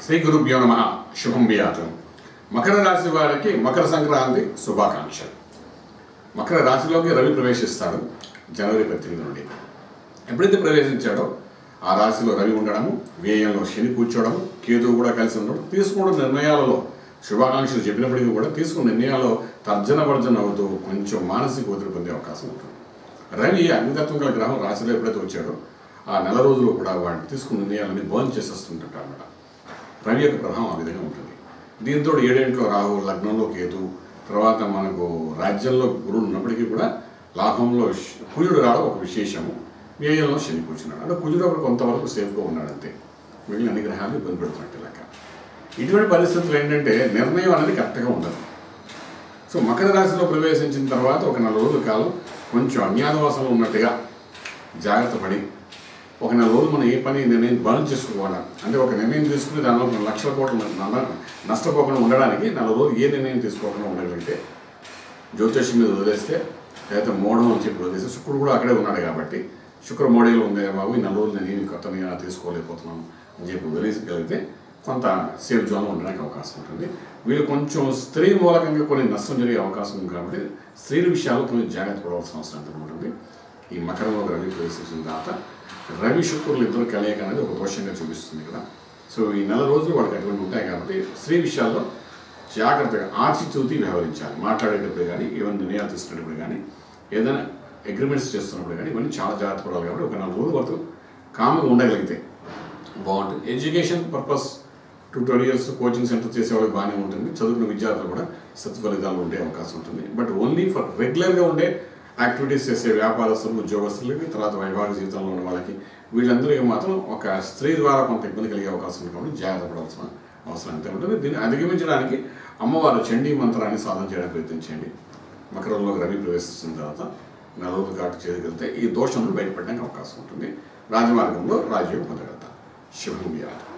శ్రీ గురుభ్యో నమ శుభం బియాతం మకర రాశి వారికి మకర సంక్రాంతి శుభాకాంక్షలు మకర రాశిలోకి రవి ప్రవేశిస్తాడు జనవరి పద్దెనిమిది నుండి ఎప్పుడైతే ప్రవేశించాడో ఆ రాశిలో రవి ఉండడము వ్యయంలో శని కూర్చోవడము కేతువు కూడా కలిసి ఉండడం తీసుకున్న నిర్ణయాలలో శుభాకాంక్షలు చెప్పినప్పటికీ కూడా తీసుకున్న నిర్ణయాల్లో తర్జన భర్జన అవుతూ కొంచెం మానసిక ఒత్తిడి పొందే అవకాశం ఉంటుంది రవి అగ్నితత్వం గల గ్రహం రాశిలో ఎప్పుడైతే వచ్చాడో ఆ నెల రోజులు కూడా వాడిని తీసుకున్న నిర్ణయాలని బర్న్ చేసేస్తుంటాడు అనమాట రవి యొక్క ప్రభావం ఆ విధంగా ఉంటుంది దీంతో ఏడేంట్లో రాహు లగ్నంలో కేతు తర్వాత మనకు రాజ్యంలో గురుడు ఉన్నప్పటికీ కూడా లాభంలో శ- కుజుడు రావడం ఒక విశేషము వ్యయంలో శని కూర్చున్నాడు అంటే కుజుడు అప్పుడు కొంతవరకు సేఫ్గా ఉన్నాడు అంతే మిగిలిన అన్ని గ్రహాలు ఇబ్బంది పెడుతున్నట్టు లెక్క ఇటువంటి పరిస్థితులు ఏంటంటే నిర్ణయం అనేది కరెక్ట్గా ఉండదు సో మకర రాశిలో ప్రవేశించిన తర్వాత ఒక నెల రోజుల కాలం కొంచెం అజ్ఞాతవాసంలో ఉన్నట్టుగా జాగ్రత్త పడి ఒక నెల రోజులు మనం ఏ పని నిర్ణయం బర్న్ చేసుకోవాలి అంటే ఒక నిర్ణయం తీసుకుని దానిలో కొన్ని లక్షల కోట్ల న- నష్టపోకుండా ఉండడానికి నెల రోజులు ఏ నిర్ణయం తీసుకోకుండా ఉండగలిగితే జ్యోతిష్యం మీద వదిలేస్తే లేకపోతే మోడం అని చెప్పి వదిలేస్తే శుక్రుడు కూడా అక్కడే ఉన్నాడు కాబట్టి శుక్ర మోడీలో ఉంది బాబు ఈ నెల రోజులు నేను ఏమి కొత్త నిర్ణయాలు తీసుకోలేకపోతున్నాను అని చెప్పి వదిలేసగలిగితే కొంత సేఫ్ జోన్లో ఉండడానికి అవకాశం ఉంటుంది వీళ్ళు కొంచెం స్త్రీ మూలకంగా కొన్ని నష్టం జరిగే అవకాశం ఉంది కాబట్టి స్త్రీల విషయాల్లో కొంచెం జాగ్రత్త పడవలసిన అవసరం ఎంతో ఉంటుంది ఈ మకరంలో రవి ప్రవేశించిన తర్వాత రవి శుక్రులు ఇద్దరు కలయిక అనేది ఒక దోషంగా చూపిస్తుంది ఇక్కడ సో ఈ నెల రోజులు వాళ్ళకి అటువంటి ఉంటాయి కాబట్టి స్త్రీ విషయాల్లో జాగ్రత్తగా ఆచితూచి వ్యవహరించాలి మాట్లాడేటప్పుడు కానీ ఏమైనా నిర్ణయాలు తీసుకునేటప్పుడు కానీ ఏదైనా అగ్రిమెంట్స్ చేస్తున్నప్పుడు కానీ ఇవన్నీ చాలా జాగ్రత్త పడాలి కాబట్టి ఒక నాలుగు రోజుల వరకు కామ్గా ఉండగలిగితే బాగుంటుంది education purpose tutorials coaching centre చేసే వాళ్ళకి బాగానే ఉంటుంది చదువుకున్న విద్యార్థులు కూడా సత్ఫలితాలు ఉండే అవకాశం ఉంటుంది బట్ ఓన్లీ ఫర్ రెగ్యులర్గా ఉండే యాక్టివిటీస్ చేసే వ్యాపారస్తులు ఉద్యోగస్తులకి తర్వాత వైవాహిక జీవితంలో ఉన్న వాళ్ళకి వీళ్ళందరికీ మాత్రం ఒక స్త్రీ ద్వారా కొంత ఇబ్బంది కలిగే అవకాశం ఉంది కాబట్టి జాగ్రత్త పడాల్సిన అవసరం అంతే ఉంటుంది దీన్ని అధిగమించడానికి అమ్మవారు చండీ మంత్రాన్ని సాధన చేయడానికి ప్రయత్నించండి మకరంలో రవి ప్రవేశించిన తర్వాత నెల రోజులు కాటు చేయగలిగితే ఈ దోషం నుండి బయటపడడానికి అవకాశం ఉంటుంది రాజమార్గంలో రాజయోగం పొందగలుగుతాం శుభం వ్యాధి